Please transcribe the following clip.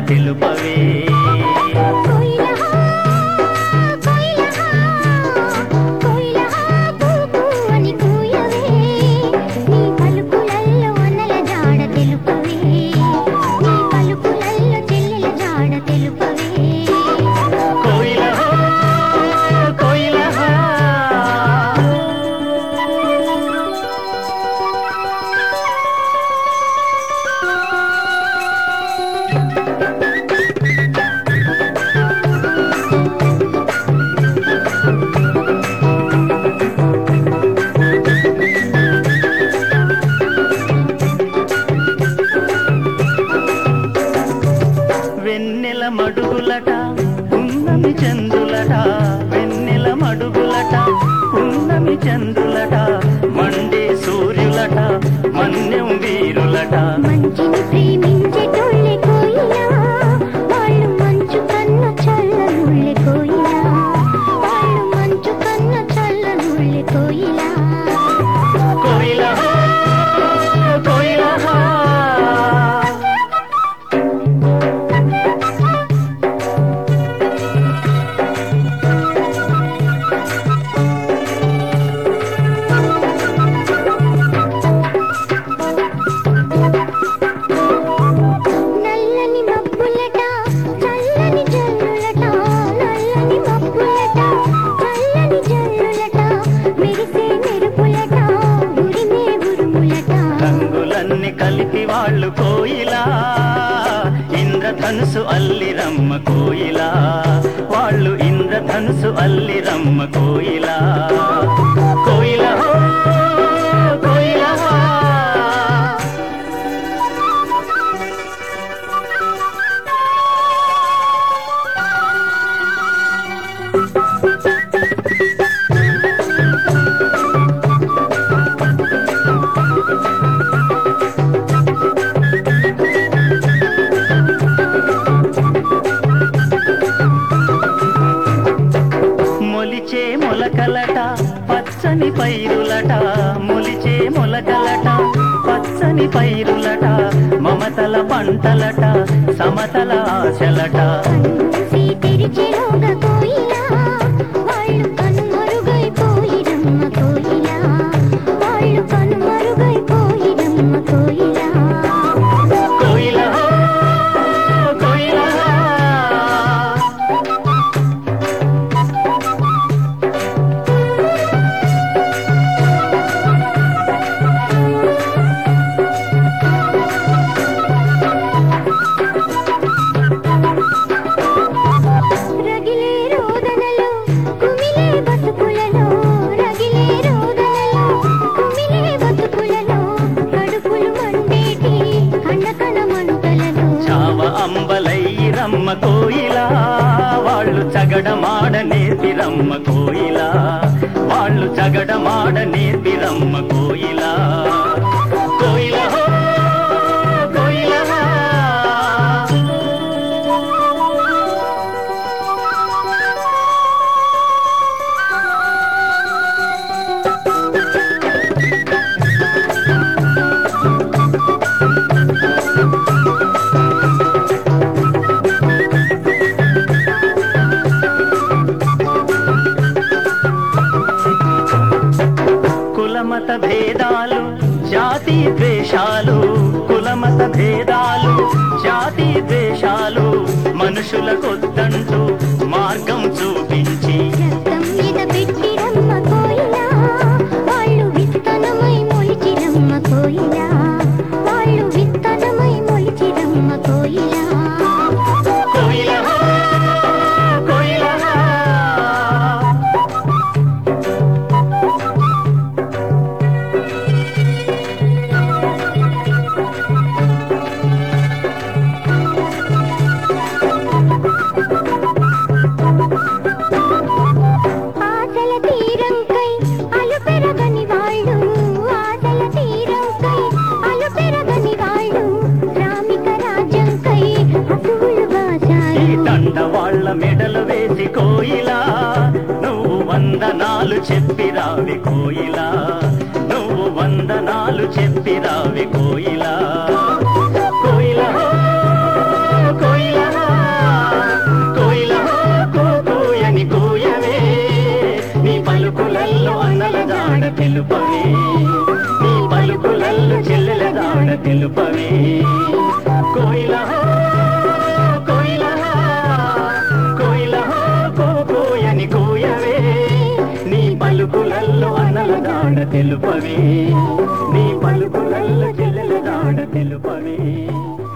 తెలుపవే కోయిలహా కోయిలహా కోయిలహా కూకు అని కూయవే నీ పలుకులల్లో అన్నల జాడ తెలుపవే నీ పలుకులల్లో చెల్లెల జాడ తెలుపవే కోయిల కోయిల వెన్నెల మడుగులట ఉన్నమి చందులట వెన్నెల మడుగులట ఉన్నమి చందులట మండే సూర్యులట మన్యం వీరులట మంచిని ప్రేమించేటోళ్ళే కోయిలా వాళ్ళు మంచు కన్న చల్లనుళ్ళే కోయిలా వాళ్ళు మంచు కన్న చల్లనుళ్ళే కోయిలా కోయిల కోయిల నల్లని మబ్బులట చల్లని జల్లులట నల్లని మబ్బులట చల్లని జల్లులట మెరిసే మెరుపులట ఉరిమే ఉరుములట రంగులన్నీ కలిపి వాళ్ళు కోయిలా ఇంద్రధనుసు అల్లిరమ్మ కోయిలా వాళ్ళు ఇంద్రధనుసు అల్లిరమ్మ కోయిలా కోయిలా కోయిలా మొలిచే మొలకలట పచ్చని పైరులట మొలిచే మొలకలట పచ్చని పైరులట మమతల పంటలట సమతల ఆశలట కన్నుసి తెరిచెలోగా కోయిలా వాళ్ళు కనుమరుగైపోయిరమ్మ కోయిలా వాళ్ళు కనుమరుగైపోయిరమ్మ కోయిలా కోయిల కోయిల రగిలే రోదనలో కుమిలే బతుకులలో రగిలే రోదనలో కుమిలే బతుకులలో కడుపులు మండేటి కండకణ మంటలలో చావ అంబలైరమ్మ కోయిలా వాళ్ళు చగడమాడ నేర్పిరమ్మ కోయిలా వాళ్ళు చగడమాడ నేర్పిరమ్మ కోయిలా కోయిల కోయిల కులమత భేదాలు జాతి ద్వేషాలు కులమత భేదాలు జాతి ద్వేషాలు మనుషులకొద్దంటూ మార్గం చూపించి రక్తం మీద పెట్టిరమ్మ కోయిలా వాళ్ళు విత్తనమై మొలిచిరమ్మ కోయిలా వాళ్ళు విత్తనమై మొలిచిరమ్మ కోయిలా కోయిల కోయిల ఆశల తీరంకై అలు పెరగని వాళ్ళు ఆశల తీరంకై అలు పెరగని వాళ్ళు శ్రామిక రాజ్యంకై అసూలు ఈ బాసారు దండ వాళ్ళ మెడలు వేసి కోయిలా నువ్వు వందనాలు చెప్పిరావి కోయిలా నువ్వు వందనాలు చెప్పిరావి కోయిలా కోయిలా కోయిలా తెలుపవే నీ పలుకులల్లు చెల్లెల దాడ తెలుపవే కోయిల హో, కోయిల హో, కోయిల హో, కో కోయని కోయవే నీ పలుకులల్లో అనల దాడ తెలుపవే నీ పలుకులల్లో చెల్లెల దాడ తెలుపవే